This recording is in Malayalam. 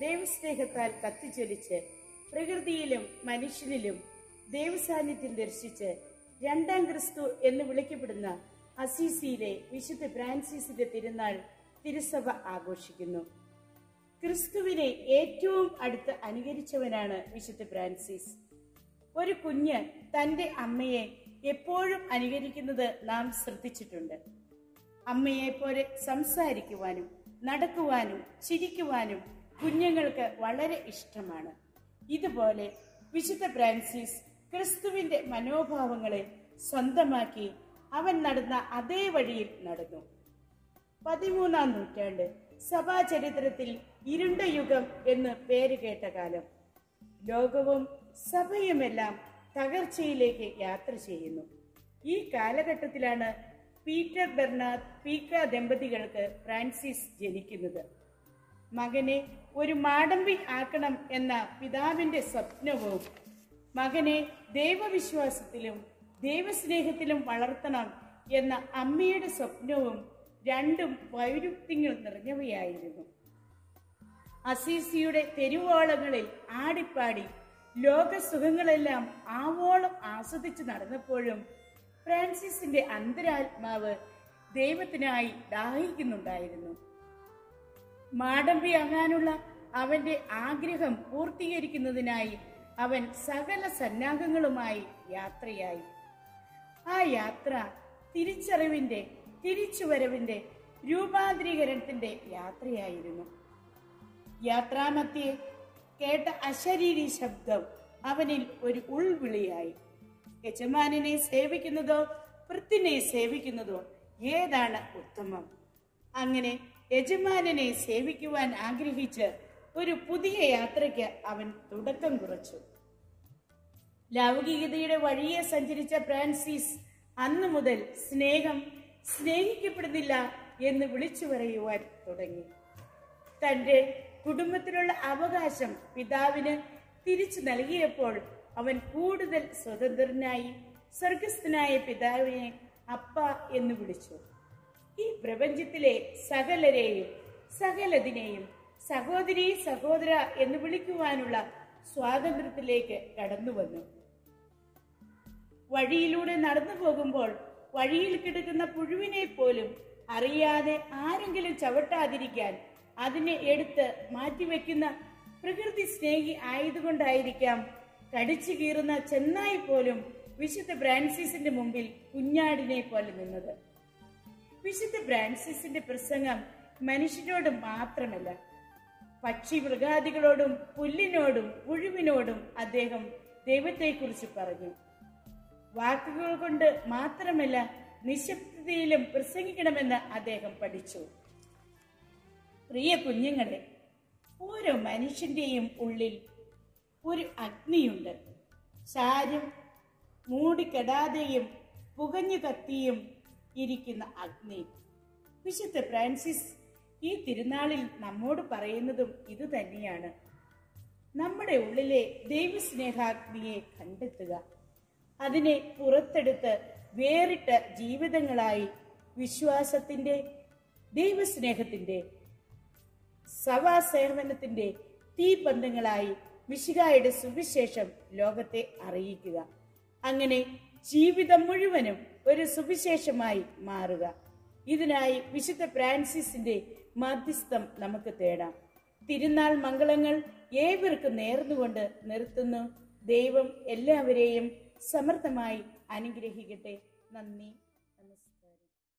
ദൈവസ്നേഹത്താൽ കത്തിച്ചൊലിച്ച് പ്രകൃതിയിലും മനുഷ്യനിലും ദൈവസാന്നിധ്യം ദർശിച്ച് രണ്ടാം ക്രിസ്തു എന്ന് വിളിക്കപ്പെടുന്ന അസീസിയിലെ വിശുദ്ധ ഫ്രാൻസിസിന്റെ തിരുനാൾ തിരുസഭ ആഘോഷിക്കുന്നു ക്രിസ്തുവിനെ ഏറ്റവും അടുത്ത് അനുകരിച്ചവനാണ് വിശുദ്ധ ഫ്രാൻസിസ് ഒരു കുഞ്ഞ് തന്റെ അമ്മയെ എപ്പോഴും അനുകരിക്കുന്നത് നാം ശ്രദ്ധിച്ചിട്ടുണ്ട് അമ്മയെ പോലെ സംസാരിക്കുവാനും നടക്കുവാനും ചിരിക്കുവാനും കുഞ്ഞുങ്ങൾക്ക് വളരെ ഇഷ്ടമാണ് ഇതുപോലെ വിശുദ്ധ ഫ്രാൻസിസ് ക്രിസ്തുവിന്റെ മനോഭാവങ്ങളെ സ്വന്തമാക്കി അവൻ നടന്ന അതേ വഴിയിൽ നടന്നു പതിമൂന്നാം നൂറ്റാണ്ട് സഭാചരിത്രത്തിൽ ഇരുണ്ട യുഗം എന്ന് പേര് കേട്ട കാലം ലോകവും സഭയുമെല്ലാം തകർച്ചയിലേക്ക് യാത്ര ചെയ്യുന്നു ഈ കാലഘട്ടത്തിലാണ് പീറ്റർ ബെർണാഡ് പീക്ക ദമ്പതികൾക്ക് ഫ്രാൻസിസ് ജനിക്കുന്നത് മകനെ ഒരു മാടമ്പി ആക്കണം എന്ന പിതാവിന്റെ സ്വപ്നവും മകനെ ദൈവവിശ്വാസത്തിലും ദൈവസ്നേഹത്തിലും വളർത്തണം എന്ന അമ്മയുടെ സ്വപ്നവും രണ്ടും വൈരുദ്ധ്യങ്ങൾ നിറഞ്ഞവയായിരുന്നു അസീസിയുടെ തെരുവോളങ്ങളിൽ ആടിപ്പാടി ലോക സുഖങ്ങളെല്ലാം ആവോളം ആസ്വദിച്ച് നടന്നപ്പോഴും ഫ്രാൻസിസിന്റെ അന്തരാത്മാവ് ദൈവത്തിനായി ദാഹിക്കുന്നുണ്ടായിരുന്നു മാടമ്പിയാകാനുള്ള അവന്റെ ആഗ്രഹം പൂർത്തീകരിക്കുന്നതിനായി അവൻ സകല സന്നാഹങ്ങളുമായി യാത്രയായി ആ യാത്ര തിരിച്ചറിവിന്റെ തിരിച്ചുവരവിന്റെ രൂപാന്തരീകരണത്തിന്റെ യാത്രയായിരുന്നു യാത്രാമധ്യേ കേട്ട അശരീരി ശബ്ദം അവനിൽ ഒരു ഉൾവിളിയായി യജമാനെ സേവിക്കുന്നതോ വൃത്തിനെ സേവിക്കുന്നതോ ഏതാണ് ഉത്തമം അങ്ങനെ യജമാനനെ സേവിക്കുവാൻ ആഗ്രഹിച്ച് ഒരു പുതിയ യാത്രയ്ക്ക് അവൻ തുടക്കം കുറിച്ചു ലൗകികതയുടെ വഴിയെ സഞ്ചരിച്ച ഫ്രാൻസിസ് അന്നു മുതൽ സ്നേഹം സ്നേഹിക്കപ്പെടുന്നില്ല എന്ന് വിളിച്ചു പറയുവാൻ തുടങ്ങി തന്റെ കുടുംബത്തിലുള്ള അവകാശം പിതാവിന് തിരിച്ചു നൽകിയപ്പോൾ അവൻ കൂടുതൽ സ്വതന്ത്രനായി സ്വർഗസ്ഥനായ പിതാവിനെ അപ്പ എന്ന് വിളിച്ചു ഈ പ്രപഞ്ചത്തിലെ സകലരെയും സകലതിനെയും സഹോദരി സഹോദര എന്ന് വിളിക്കുവാനുള്ള സ്വാതന്ത്ര്യത്തിലേക്ക് കടന്നു വന്നു വഴിയിലൂടെ നടന്നു പോകുമ്പോൾ വഴിയിൽ കിടക്കുന്ന പുഴുവിനെ പോലും അറിയാതെ ആരെങ്കിലും ചവിട്ടാതിരിക്കാൻ അതിനെ എടുത്ത് മാറ്റിവെക്കുന്ന പ്രകൃതി സ്നേഹി ആയതുകൊണ്ടായിരിക്കാം കടിച്ചു കീറുന്ന ചെന്നായി പോലും വിശുദ്ധ ഫ്രാൻസിസിന്റെ മുമ്പിൽ കുഞ്ഞാടിനെ പോലെ നിന്നത് വിശുദ്ധ ഫ്രാൻസിസിന്റെ പ്രസംഗം മനുഷ്യരോട് മാത്രമല്ല പക്ഷി മൃഗാദികളോടും പുല്ലിനോടും പുഴുവിനോടും അദ്ദേഹം ദൈവത്തെക്കുറിച്ച് പറഞ്ഞു വാക്കുകൾ കൊണ്ട് മാത്രമല്ല നിശബ്ദതയിലും പ്രസംഗിക്കണമെന്ന് അദ്ദേഹം പഠിച്ചു പ്രിയ കുഞ്ഞുങ്ങളെ ഓരോ മനുഷ്യന്റെയും ഉള്ളിൽ ഒരു അഗ്നിയുണ്ട് ചാരും മൂടിക്കെടാതെയും പുകഞ്ഞു കത്തിയും ഇരിക്കുന്ന അഗ്നി വിശുദ്ധ ഫ്രാൻസിസ് ഈ തിരുനാളിൽ നമ്മോട് പറയുന്നതും ഇത് തന്നെയാണ് നമ്മുടെ ഉള്ളിലെ ദൈവസ്നേഹാഗ്നിയെ കണ്ടെത്തുക അതിനെ പുറത്തെടുത്ത് വേറിട്ട ജീവിതങ്ങളായി വിശ്വാസത്തിന്റെ ദൈവസ്നേഹത്തിന്റെ സഭാസേവനത്തിന്റെ തീബന്ധങ്ങളായി മിശികായുടെ സുവിശേഷം ലോകത്തെ അറിയിക്കുക അങ്ങനെ ജീവിതം മുഴുവനും ഒരു സുവിശേഷമായി മാറുക ഇതിനായി വിശുദ്ധ ഫ്രാൻസിസിന്റെ മാധ്യസ്ഥം നമുക്ക് തേടാം തിരുനാൾ മംഗളങ്ങൾ ഏവർക്കും നേർന്നുകൊണ്ട് നിർത്തുന്നു ദൈവം എല്ലാവരെയും സമർത്ഥമായി അനുഗ്രഹിക്കട്ടെ നന്ദി